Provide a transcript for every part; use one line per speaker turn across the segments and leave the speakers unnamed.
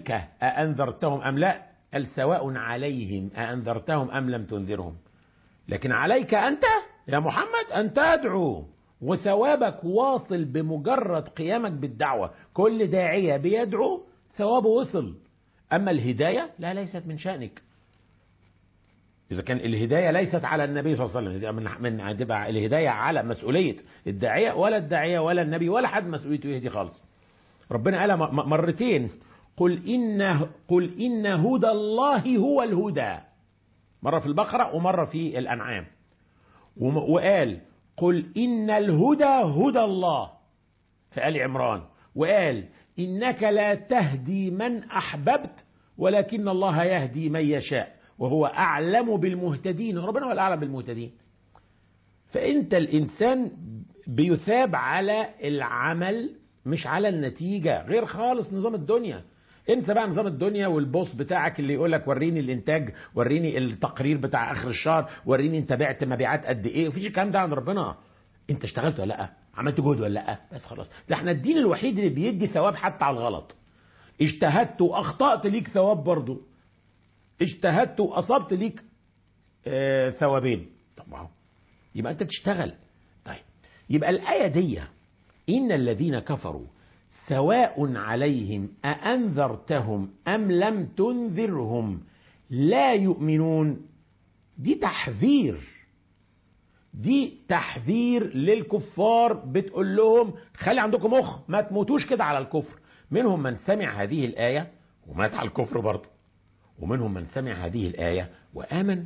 عليك أأنذرتهم أم لا قال سواء عليهم أأنذرتهم أم لم تنذرهم لكن عليك أنت يا محمد أن تدعو وثوابك واصل بمجرد قيامك بالدعوة كل داعية بيدعو ثوابه وصل أما الهداية لا ليست من شأنك إذا كان الهداية ليست على النبي صلى الله عليه وسلم من من هتبقى الهداية على مسؤولية الداعية ولا الداعية ولا النبي ولا حد مسؤوليته يهدي خالص ربنا قال مرتين قل إن قل إن هدى الله هو الهدى مرة في البقرة ومرة في الأنعام وقال قل إن الهدى هدى الله في آل عمران وقال إنك لا تهدي من أحببت ولكن الله يهدي من يشاء وهو أعلم بالمهتدين ربنا هو الأعلم بالمهتدين فأنت الإنسان بيثاب على العمل مش على النتيجة غير خالص نظام الدنيا انسى بقى نظام الدنيا والبوس بتاعك اللي يقول لك وريني الانتاج وريني التقرير بتاع اخر الشهر وريني انت بعت مبيعات قد ايه مفيش الكلام ده عند ربنا انت اشتغلت ولا لا عملت جهد ولا لا بس خلاص ده احنا الدين الوحيد اللي بيدي ثواب حتى على الغلط اجتهدت واخطات ليك ثواب برضه اجتهدت واصبت ليك آه ثوابين طب اهو يبقى انت تشتغل طيب يبقى الايه دي ان الذين كفروا سواء عليهم أأنذرتهم أم لم تنذرهم لا يؤمنون دي تحذير دي تحذير للكفار بتقول لهم خلي عندكم مخ ما تموتوش كده على الكفر منهم من سمع هذه الآية ومات على الكفر برضه ومنهم من سمع هذه الآية وآمن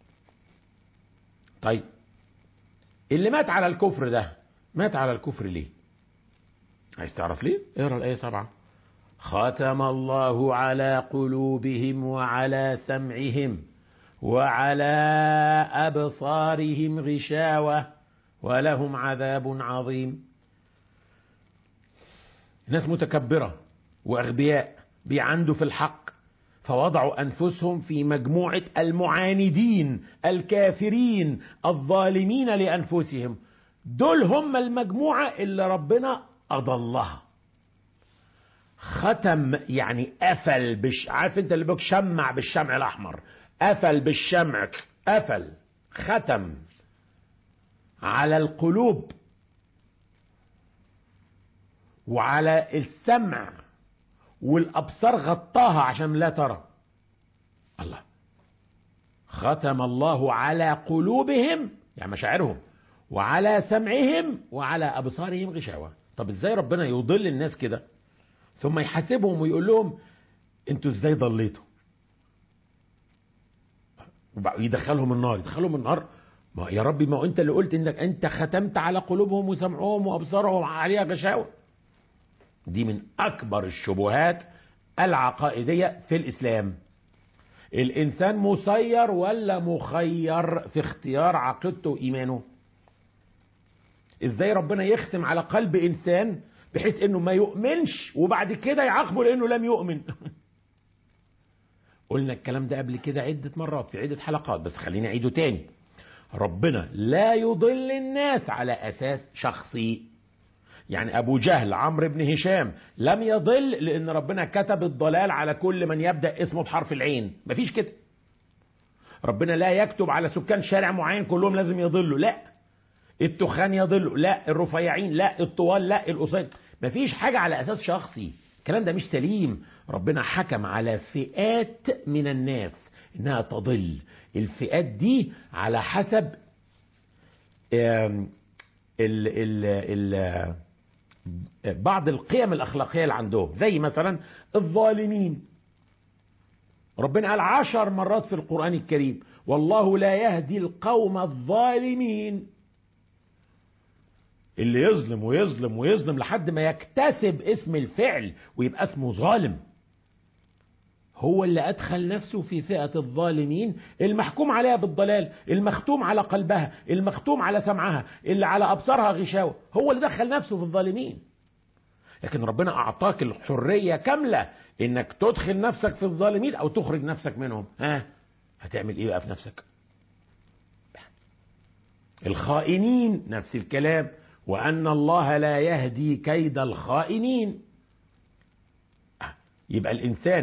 طيب اللي مات على الكفر ده مات على الكفر ليه عايز تعرف ليه اقرا الايه سبعة ختم الله على قلوبهم وعلى سمعهم وعلى ابصارهم غشاوه ولهم عذاب عظيم ناس متكبره واغبياء بيعندوا في الحق فوضعوا انفسهم في مجموعه المعاندين الكافرين الظالمين لانفسهم دول هم المجموعه اللي ربنا أضلها ختم يعني قفل بش عارف انت اللي بيك شمع بالشمع الاحمر قفل بالشمع قفل ختم على القلوب وعلى السمع والابصار غطاها عشان لا ترى الله ختم الله على قلوبهم يعني مشاعرهم وعلى سمعهم وعلى ابصارهم غشاوه طب ازاي ربنا يضل الناس كده ثم يحاسبهم ويقول لهم انتوا ازاي ضليتوا يدخلهم النار يدخلهم النار ما يا ربي ما انت اللي قلت انك انت ختمت على قلوبهم وسمعهم وابصارهم عليها غشاوه دي من اكبر الشبهات العقائديه في الاسلام الانسان مسير ولا مخير في اختيار عقيدته وايمانه ازاي ربنا يختم على قلب انسان بحيث انه ما يؤمنش وبعد كده يعاقبه لانه لم يؤمن قلنا الكلام ده قبل كده عدة مرات في عدة حلقات بس خليني اعيده تاني ربنا لا يضل الناس على اساس شخصي يعني ابو جهل عمرو بن هشام لم يضل لان ربنا كتب الضلال على كل من يبدا اسمه بحرف العين مفيش كده ربنا لا يكتب على سكان شارع معين كلهم لازم يضلوا لا التخان يضلوا لا الرفيعين لا الطوال لا القصير مفيش حاجة على أساس شخصي الكلام ده مش سليم ربنا حكم على فئات من الناس إنها تضل الفئات دي على حسب ال ال ال بعض القيم الأخلاقية اللي عندهم زي مثلا الظالمين ربنا قال عشر مرات في القرآن الكريم والله لا يهدي القوم الظالمين اللي يظلم ويظلم ويظلم لحد ما يكتسب اسم الفعل ويبقى اسمه ظالم هو اللي أدخل نفسه في فئة الظالمين المحكوم عليها بالضلال المختوم على قلبها المختوم على سمعها اللي على أبصارها غشاوة هو اللي دخل نفسه في الظالمين لكن ربنا أعطاك الحرية كاملة إنك تدخل نفسك في الظالمين أو تخرج نفسك منهم ها هتعمل إيه بقى في نفسك الخائنين نفس الكلام وأن الله لا يهدي كيد الخائنين يبقى الإنسان